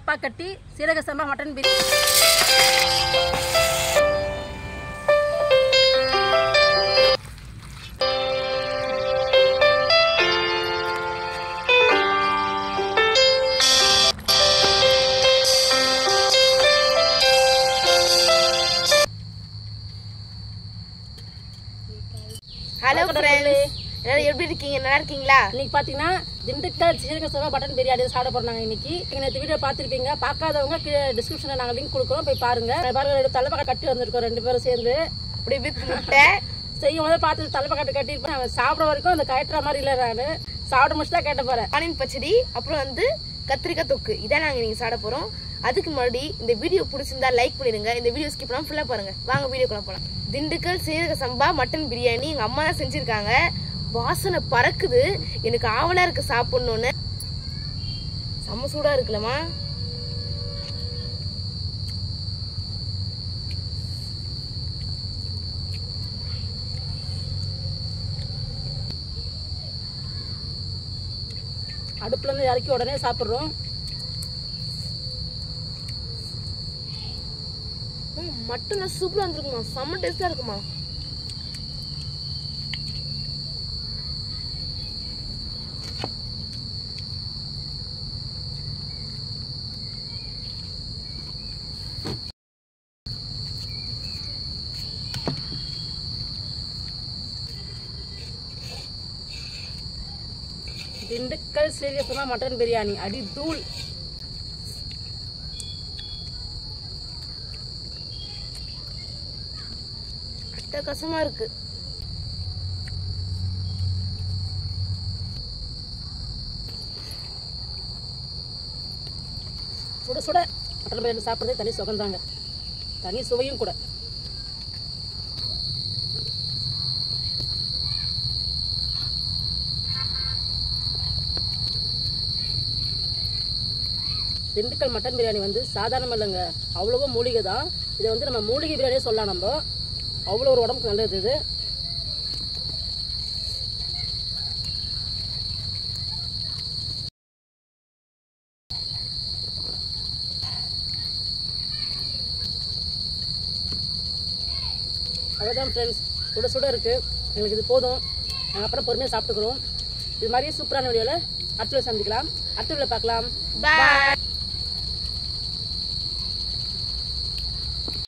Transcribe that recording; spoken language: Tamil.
தப்பாக்கட்டி சீரக சம்பா மட்டன் பிரியாணி ஹலோ வணக்கம் ஃப்ரெண்ட்ஸ் எல்லாரும் எப்படி இருக்கீங்க நல்லா இருக்கீங்களா இன்னைக்கு பாத்தீங்கன்னா திண்டுக்கல் சீரக சம்பா மட்டன் பிரியாணி சாப்பிட போறாங்க இன்னைக்கு நீங்க நேற்று வீடியோ பார்த்திருப்பீங்க பார்க்காதவங்க கீழே டிஸ்கிரிப்ஷன்ல நாங்க லிங்க் கொடுக்குறோம் போய் பாருங்க பாருங்க ரெண்டு தலைப்பா கட்டி வந்திருக்கோம் ரெண்டு பேரும் சேர்ந்து அப்படி வித் முட்டை செய்யும் போது பார்த்து தலைப்பா கட்டு கட்டிருப்பேன் அவன் சாப்பிட வரைக்கும் அந்த கட்டுற மாதிரி இல்லை நானு சாப்பிட முடிச்சு தான் கேட்ட போறேன் ஆனியன் பச்சடி அப்புறம் வந்து கத்திரிக்காய் தொக்கு இதான் நாங்க நீங்க சாப்பிட போறோம் அதுக்கு முன்னாடி இந்த வீடியோ பிடிச்சிருந்தா லைக் பண்ணிடுங்க இந்த வீடியோ ஸ்கிப் பண்ணாம ஃபுல்லா பாருங்க வாங்க வீடியோக்குள்ள போலாம் திண்டுக்கல் சீரக சம்பா மட்டன் பிரியாணி எங்க அம்மா தான் செஞ்சிருக்காங்க வாசனை பறக்குது எனக்கு ஆவலா இருக்கு சாப்பிடணும்னு செம்ம சூடா இருக்குல்லம்மா அடுப்புல இருந்து இறக்கி உடனே சாப்பிடுறோம் மட்டன் சூப்பரா இருந்திருக்குமா செம்ம டேஸ்டா இருக்குமா திண்டுக்கல் சீரக சம்பா மட்டன் பிரியாணி அடி தூள் அட்டகாசமா இருக்கு சுட சுட மட்டன் பிரியாணி சாப்பிட்றதே தனி சுகந்தாங்க தனி சுவையும் கூட திண்டுக்கல் மட்டன் பிரியாணி வந்து சாதாரணம் இல்லைங்க அவ்வளவோ மூலிகை தான் இதை வந்து நம்ம மூலிகை பிரியாணியே சொல்லலாம் நம்ம அவ்வளோ ஒரு உடம்புக்கு நல்லது இது அவ்வளோதான் ஃப்ரெண்ட்ஸ் சுட சுட இருக்கு எங்களுக்கு இது போதும் நாங்கள் அப்புறம் பொறுமையாக சாப்பிட்டுக்கிறோம் இது மாதிரியே சூப்பரான வீடியோவில் அடுத்த சந்திக்கலாம் அடுத்த வீடியோவில் பார்க்கலாம் பாய்